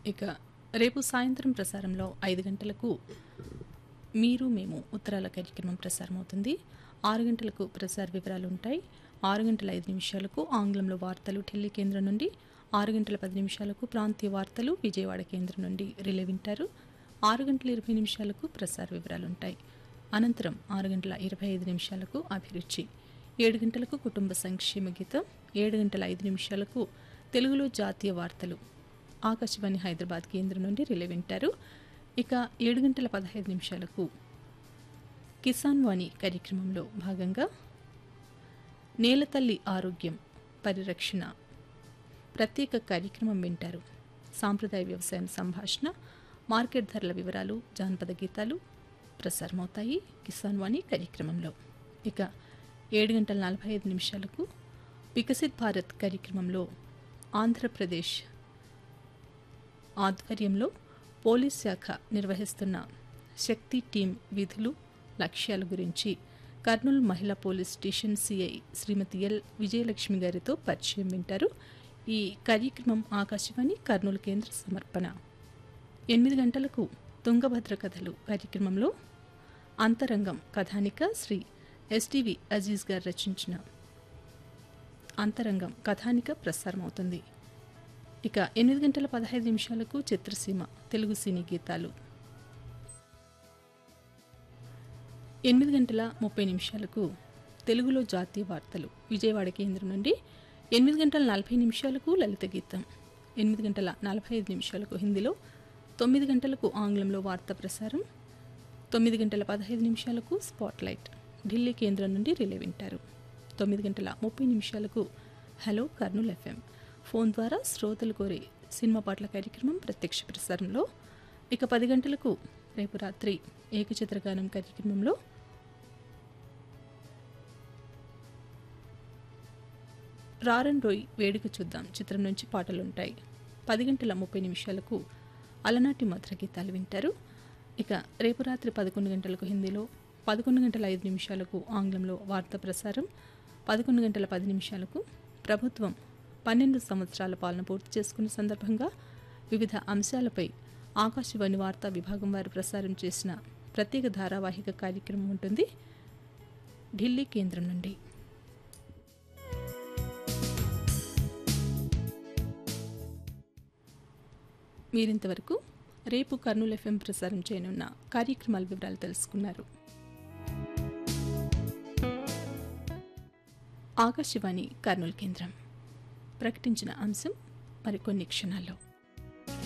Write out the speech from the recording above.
ఇక రేపు సాయంత్రం ప్రసారంలో ఐదు గంటలకు మీరు మేము ఉత్తరాల కార్యక్రమం ప్రసారమవుతుంది ఆరు గంటలకు ప్రసార వివరాలు ఉంటాయి ఆరు గంటల ఐదు నిమిషాలకు ఆంగ్లంలో వార్తలు ఢిల్లీ కేంద్రం నుండి ఆరు గంటల పది నిమిషాలకు ప్రాంతీయ వార్తలు విజయవాడ కేంద్రం నుండి రిలే వింటారు ఆరు గంటల ఇరవై నిమిషాలకు ప్రసార వివరాలు ఉంటాయి అనంతరం ఆరు గంటల ఇరవై ఐదు నిమిషాలకు అభిరుచి ఏడు గంటలకు కుటుంబ సంక్షేమ గీతం ఏడు గంటల ఐదు నిమిషాలకు తెలుగులో జాతీయ వార్తలు ఆకాశవాణి హైదరాబాద్ కేంద్రం నుండి రిలే వింటారు ఇక ఏడు గంటల పదహైదు నిమిషాలకు కిసాన్ వాణి కార్యక్రమంలో భాగంగా నేలతల్లి ఆరోగ్యం పరిరక్షణ ప్రత్యేక కార్యక్రమం వింటారు సాంప్రదాయ వ్యవసాయం సంభాషణ మార్కెట్ ధరల వివరాలు జానపద గీతాలు ప్రసారమవుతాయి కిసాన్ వాణి కార్యక్రమంలో ఇక ఏడు గంటల నలభై ఐదు నిమిషాలకు వికసిత్ భారత్ కార్యక్రమంలో ఆంధ్రప్రదేశ్ ఆధ్వర్యంలో పోలీస్ శాఖ నిర్వహిస్తున్న శక్తి టీం విధులు లక్ష్యాల గురించి కర్నూలు మహిళా police station CI Shrimati L Vijayalakshmi గారితో పరిచయం వింటారు ఈ కార్యక్రమం ఆకాశవాణి కర్నూలు కేంద్ర సమర్పణ ఎనిమిది గంటలకు తుంగభద్ర కథలు కార్యక్రమంలో అంతరంగం కథానిక శ్రీ ఎస్టివి అజీజ్ గారు రచించిన అంతరంగం కథానిక ప్రసారమవుతుంది ఇక ఎనిమిది గంటల పదహైదు నిమిషాలకు చిత్రసీమ తెలుగు సినీ గీతాలు ఎనిమిది గంటల ముప్పై నిమిషాలకు తెలుగులో జాతీయ వార్తలు విజయవాడ కేంద్రం నుండి ఎనిమిది గంటల నలభై నిమిషాలకు లలిత గీతం ఎనిమిది గంటల నలభై ఐదు నిమిషాలకు హిందీలో తొమ్మిది గంటలకు ఆంగ్లంలో వార్తా ప్రసారం తొమ్మిది గంటల పదహైదు నిమిషాలకు స్పాట్లైట్ ఢిల్లీ కేంద్రం నుండి రిలే వింటారు తొమ్మిది గంటల ముప్పై నిమిషాలకు హలో కర్నూల్ ఎఫ్ఎం ఫోన్ ద్వారా శ్రోతలు కోరే సినిమా పాటల కార్యక్రమం ప్రత్యక్ష ప్రసారంలో ఇక పది గంటలకు రేపు రాత్రి ఏకచిత్రగానం కార్యక్రమంలో రారన్ రోయ్ వేడుక చూద్దాం చిత్రం నుంచి పాటలుంటాయి పది గంటల ముప్పై నిమిషాలకు అలనాటి మధుర గీతాలు వింటారు ఇక రేపు రాత్రి పదకొండు గంటలకు హిందీలో పదకొండు గంటల ఐదు నిమిషాలకు ఆంగ్లంలో వార్తా ప్రసారం పదకొండు గంటల పది నిమిషాలకు ప్రభుత్వం పన్నెండు సంవత్సరాల పాలన పూర్తి చేసుకున్న సందర్భంగా వివిధ అంశాలపై ఆకాశవాణి వార్తా విభాగం వారు ప్రసారం చేసిన ప్రత్యేక ధారావాహిక కార్యక్రమం ఉంటుంది ఢిల్లీ కేంద్రం నుండి మీరింతవరకు రేపు కర్నూలు ఎఫ్ఎం ప్రసారం చేయనున్న కార్యక్రమాల వివరాలు తెలుసుకున్నారు ఆకాశవాణి కర్నూలు కేంద్రం ప్రకటించిన అంశం మరికొన్ని క్షణాల్లో